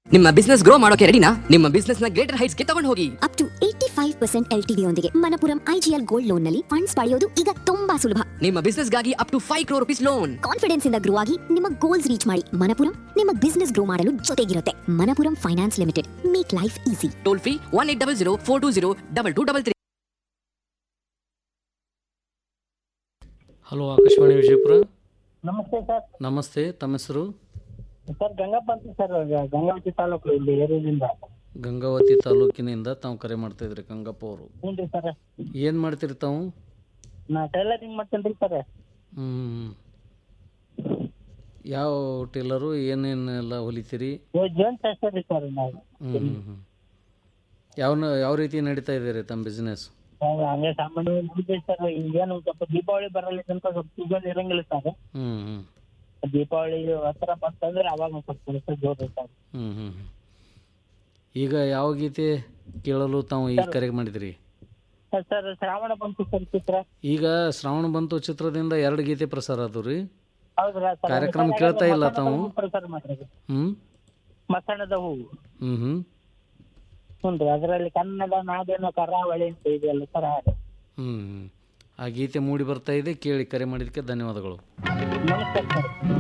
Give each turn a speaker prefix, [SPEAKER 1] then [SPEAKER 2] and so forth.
[SPEAKER 1] ನಿಮ್ಮ business grow ಮಾಡೋಕೆ ರೆಡಿನಾ ನಿಮ್ಮ ಬಿಸ್ನೆಸ್ ನ ಗ್ರೇಟರ್ ಹೈಟ್ಸ್ ಗೆ ತಗೊಂಡು ಹೋಗಿ
[SPEAKER 2] up to eighty five percent L ಯೊಂದಿಗೆ ಮನಪುರಂ ಐಜಿಎಲ್ ಗೋಲ್ಡ್ ಲೋನ್ ನಲ್ಲಿ ಫಂಡ್ಸ್ ಪಡೆಯೋದು ಈಗ ತುಂಬಾ ಸುಲಭ
[SPEAKER 1] ನಿಮ್ಮ ಬಿಸ್ನೆಸ್ ಗಾಗಿ up to five crore rupees loan
[SPEAKER 2] confidence ಇಂದ ಗ್ರೋ ಆಗಿ ನಿಮ್ಮ ಗೋಲ್ಸ್ ರೀಚ್ ಮಾಡಿ ಮನಪುರಂ ನಿಮ್ಮ ಬಿಸ್ನೆಸ್ ಗ್ರೋ ಮಾಡಲು ಜೊತೆಗಿರುತ್ತೆ Manappuram finance limited make life easy
[SPEAKER 1] toll free one eight double zero four two zero double two double three
[SPEAKER 3] hello Akashvani Vijayapura
[SPEAKER 4] ನಮಸ್ತೆ sir
[SPEAKER 3] ನಮಸ್ತೆ ತಮ್ಮ ಹೆಸರು
[SPEAKER 4] ಸರ್ ಗಂಗಪ್ಪ ಅಂತ ಸರ್ ಗ- ಗಂಗಾವತಿ ತಾಲೂಕು ಇಲ್ಲಿ ಏರಿಯಾದಿಂದ
[SPEAKER 3] ಗಂಗಾವತಿ ತಾಲೂಕಿನಿಂದ ತಾವು ಕರೆ ಮಾಡ್ತಾ ಇದ್ರಿ ಗಂಗಪ್ಪ ಅವರು
[SPEAKER 4] ಹ್ಞೂ ರೀ ಸರ್
[SPEAKER 3] ಏನು ಮಾಡ್ತೀರಿ ತಾವು
[SPEAKER 4] ನಾ ಟೈಲರಿಂಗ್ ಮಾಡ್ತೇನೆ ರೀ ಸರ್
[SPEAKER 3] ಹ್ಮ್. ಯಾವ ಟೇಲರು ಏನೇನೆಲ್ಲ ಹೊಲಿತೀರಿ
[SPEAKER 4] ಜೋನ್ ಶಾಸ್ತ್ರ ರೀ ಸರ್ ನಾವು
[SPEAKER 3] ಹ್ಞೂ ಹ್ಞೂ ಯಾವ ಯಾವ ರೀತಿ ನಡೀತಾ ಇದೆ ರೀ ತಮ್ಮ ಬಿಸ್ನೆಸ್
[SPEAKER 4] ನಾವು ಹಂಗೆ ಸಾಮಾನ್ಯ ನಡೀತೈತೆ ಸರ್ ಈಗೇನು ಸ್ವಲ್ಪ ದೀಪಾವಳಿ ಬರಲ್ಲ ತನಕ ಸ್ವಲ್ಪ ಸೀಸನ್ ಇರಂಗಿಲ್ಲ ಸರ್
[SPEAKER 3] ಹ್ಞೂ ಹ್ಞೂ
[SPEAKER 4] ದೀಪಾವಳಿ ಹತ್ರ ಬಂತಂದ್ರೆ ಅವಾಗ ಒಂದ್ ಸ್ವಲ್ಪ ಕೆಲಸ ಜೋರು ಸರ್
[SPEAKER 3] ಹ್ಞೂ ಹ್ಞೂ ಈಗ ಯಾವ ಗೀತೆ ಕೇಳಲು ತಾವು ಈಗ ಕರೆ ಮಾಡಿದ್ರಿ
[SPEAKER 4] ಸರ್ ಸರ್ ಶ್ರಾವಣ ಬಂತು ಸರ್ ಚಿತ್ರ
[SPEAKER 3] ಈಗ ಶ್ರಾವಣ ಬಂತು ಚಿತ್ರದಿಂದ ಎರಡು ಗೀತೆ ಪ್ರಸಾರ ಆದವು ರೀ
[SPEAKER 4] ಹೌದ್ರಾ ಸರ್
[SPEAKER 3] ಕಾರ್ಯಕ್ರಮ ಕೇಳ್ತಾ ಇಲ್ಲ ತಾವು?
[SPEAKER 4] ಪ್ರಸಾರ ಮಾಡ್ರಿ
[SPEAKER 3] ಹ್ಞೂ
[SPEAKER 4] ಮಸಣದ ಹೂವು
[SPEAKER 3] ಹ್ಞೂ ಹ್ಞೂ
[SPEAKER 4] ಹ್ಞೂ ರೀ ಅದರಲ್ಲಿ ಕನ್ನಡ ನಾಡೇನೋ ಕರಾವಳಿ ಅಂತ ಇದೆಯಲ್ಲ ಸರ್ ಹಾಗೆ
[SPEAKER 3] ಹ್ಞೂ ಆ ಗೀತೆ ಮೂಡಿ ಬರ್ತಾ ಇದೆ ಕೇಳಿ ಕರೆ ಮಾಡಿದ್ದಕ್ಕೆ ಧನ್ಯವಾದಗಳು
[SPEAKER 4] ನಮಸ್ಕಾರ ಸರ್